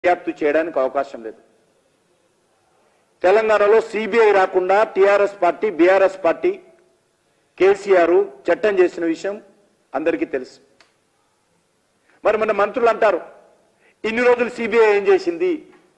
దర్యాప్తు చేయడానికి అవకాశం లేదు తెలంగాణలో సిబిఐ రాకుండా TRS party BRS party KCR చట్టం చేసిన విషయం అందరికీ తెలుసు మరి మన మంత్రులు అంటారు ఇన్ని రోజులు సిబిఐ ఏం చేసింది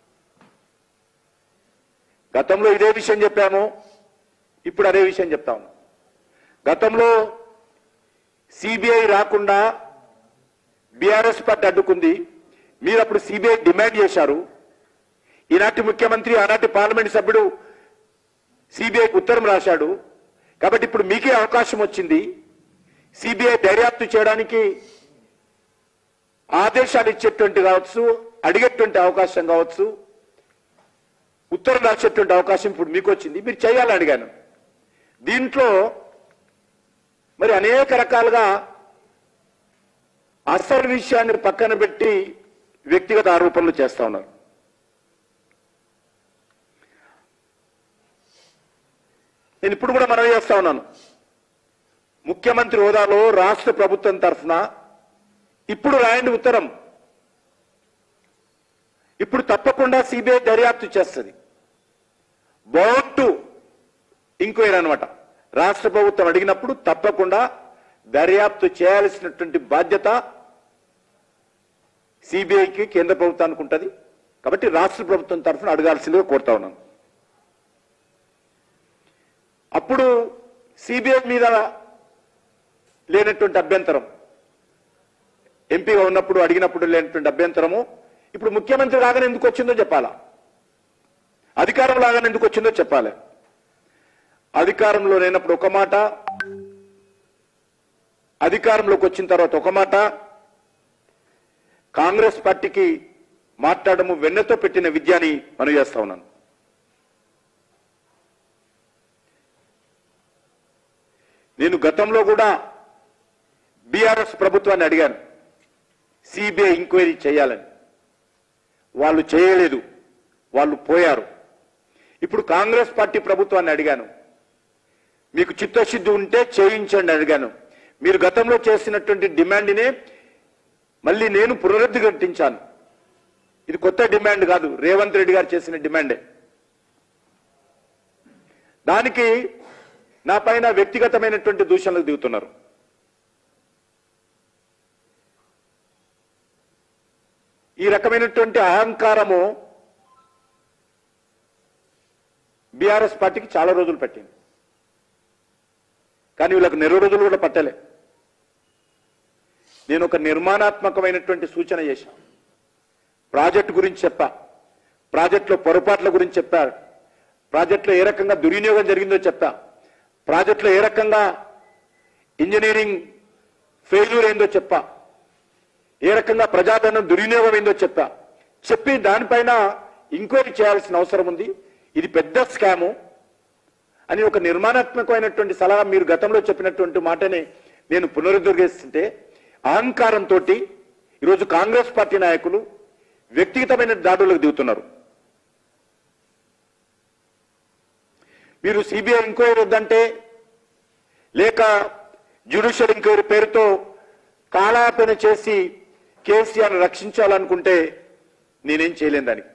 గతంలో ఇదే విషయం చెప్పాము ఇప్పుడు అదే విషయం చెప్తా ఉన్నాం గతంలో సిబిఐ రాకుండా బీఆర్ఎస్ పార్టీ అడ్డుకుంది మీరు అప్పుడు సిబిఐ డిమాండ్ చేశారు ఈనాటి ముఖ్యమంత్రి ఆనాటి పార్లమెంట్ సభ్యుడు సిబిఐకి ఉత్తరం రాశాడు కాబట్టి ఇప్పుడు మీకే అవకాశం వచ్చింది సిబిఐ దర్యాప్తు చేయడానికి ఆదేశాలు ఇచ్చేటువంటి కావచ్చు అడిగేటువంటి అవకాశం కావచ్చు ఉత్తరం రాసేటువంటి అవకాశం ఇప్పుడు మీకు వచ్చింది మీరు చేయాలని అడిగాను దీంట్లో మరి అనేక రకాలుగా అసలు విషయాన్ని పక్కన పెట్టి వ్యక్తిగత ఆరోపణలు చేస్తా ఉన్నారు నేను ఇప్పుడు కూడా మనవి చేస్తా ఉన్నాను ముఖ్యమంత్రి హోదాలో రాష్ట్ర ప్రభుత్వం తరఫున ఇప్పుడు రాయండి ఉత్తరం ఇప్పుడు తప్పకుండా సిబిఐ దర్యాప్తు చేస్తుంది బోర్టు ఇంక్వైరీ అనమాట రాష్ట్ర ప్రభుత్వం అడిగినప్పుడు తప్పకుండా దర్యాప్తు చేయాల్సినటువంటి బాధ్యత సిబిఐకి కేంద్ర ప్రభుత్వానికి ఉంటుంది కాబట్టి రాష్ట్ర ప్రభుత్వం తరఫున అడగాల్సిందిగా కోరుతా ఉన్నాను అప్పుడు సిబిఐ మీద లేనటువంటి అభ్యంతరం ఎంపీగా ఉన్నప్పుడు అడిగినప్పుడు లేనటువంటి అభ్యంతరము ఇప్పుడు ముఖ్యమంత్రి రాగానే ఎందుకు వచ్చిందో చెప్పాలా అధికారం లాగానే ఎందుకు వచ్చిందో చెప్పాలి అధికారంలో లేనప్పుడు ఒక మాట అధికారంలోకి వచ్చిన తర్వాత ఒక మాట కాంగ్రెస్ పార్టీకి మాట్లాడము వెన్నతో పెట్టిన విద్యని మనం చేస్తా ఉన్నాను నేను గతంలో కూడా బీఆర్ఎస్ ప్రభుత్వాన్ని అడిగాను సిబిఐ ఎంక్వైరీ చేయాలని వాళ్ళు చేయలేదు వాళ్ళు పోయారు ఇప్పుడు కాంగ్రెస్ పార్టీ ప్రభుత్వాన్ని అడిగాను మీకు చిత్తశుద్ధి ఉంటే చేయించండి అడిగాను మీరు గతంలో చేసినటువంటి డిమాండ్నే మళ్ళీ నేను పునరుద్ధరించాను ఇది కొత్త డిమాండ్ కాదు రేవంత్ రెడ్డి గారు చేసిన డిమాండే దానికి నా పైన వ్యక్తిగతమైనటువంటి దూషణలకు దిగుతున్నారు ఈ రకమైనటువంటి అహంకారము బీఆర్ఎస్ పార్టీకి చాలా రోజులు పట్టింది కానీ వీళ్ళకి నెల రోజులు కూడా పట్టలే నేను ఒక నిర్మాణాత్మకమైనటువంటి సూచన చేశాను ప్రాజెక్టు గురించి చెప్పా ప్రాజెక్టులో పొరపాట్ల గురించి చెప్పారు ప్రాజెక్టులో ఏ రకంగా దుర్వినియోగం జరిగిందో చెప్పా ప్రాజెక్టులో ఏ రకంగా ఇంజనీరింగ్ ఫెయిల్యూర్ అయిందో చెప్పా ఏ రకంగా ప్రజాధనం దుర్వినియోగం అయిందో చెప్పా చెప్పి దానిపైన ఎంక్వైరీ చేయాల్సిన అవసరం ఉంది ఇది పెద్ద స్కాము అని ఒక నిర్మాణాత్మకమైనటువంటి సలహా మీరు గతంలో చెప్పినటువంటి మాటని నేను పునరుద్ధరిస్తుంటే అహంకారంతో ఈరోజు కాంగ్రెస్ పార్టీ నాయకులు వ్యక్తిగతమైన దాడులకు దిగుతున్నారు మీరు సిబిఐ ఎంక్వైరీ వద్దంటే లేక జ్యుడిషియల్ ఎంక్వైరీ పేరుతో కాలాపన చేసి కేసీఆర్ రక్షించాలనుకుంటే నేనేం చేయలేను దానికి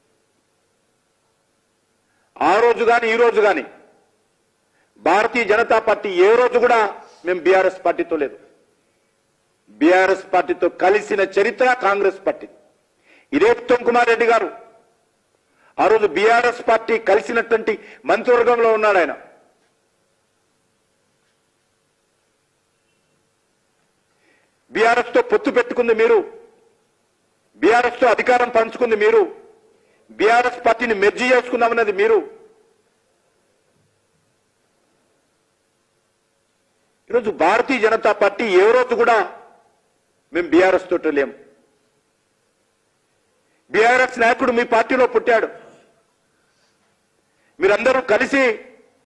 ఆ రోజు కానీ ఈ రోజు కానీ భారతీయ జనతా పార్టీ ఏ రోజు కూడా మేము బీఆర్ఎస్ పార్టీతో లేదు బీఆర్ఎస్ పార్టీతో కలిసిన చరిత్ర కాంగ్రెస్ పార్టీ ఇదే ఉత్తమ్ కుమార్ రెడ్డి గారు ఆ రోజు బీఆర్ఎస్ పార్టీ కలిసినటువంటి మంత్రివర్గంలో ఉన్నాడు ఆయన బీఆర్ఎస్ తో పొత్తు పెట్టుకుంది మీరు బీఆర్ఎస్ తో అధికారం పంచుకుంది మీరు బీఆర్ఎస్ పార్టీని మెర్జీ చేసుకుందామన్నది మీరు ఈరోజు భారతీయ జనతా పార్టీ ఏ రోజు కూడా మేము బీఆర్ఎస్ తోటి లేము బీఆర్ఎస్ నాయకుడు మీ పార్టీలో పుట్టాడు మీరందరూ కలిసి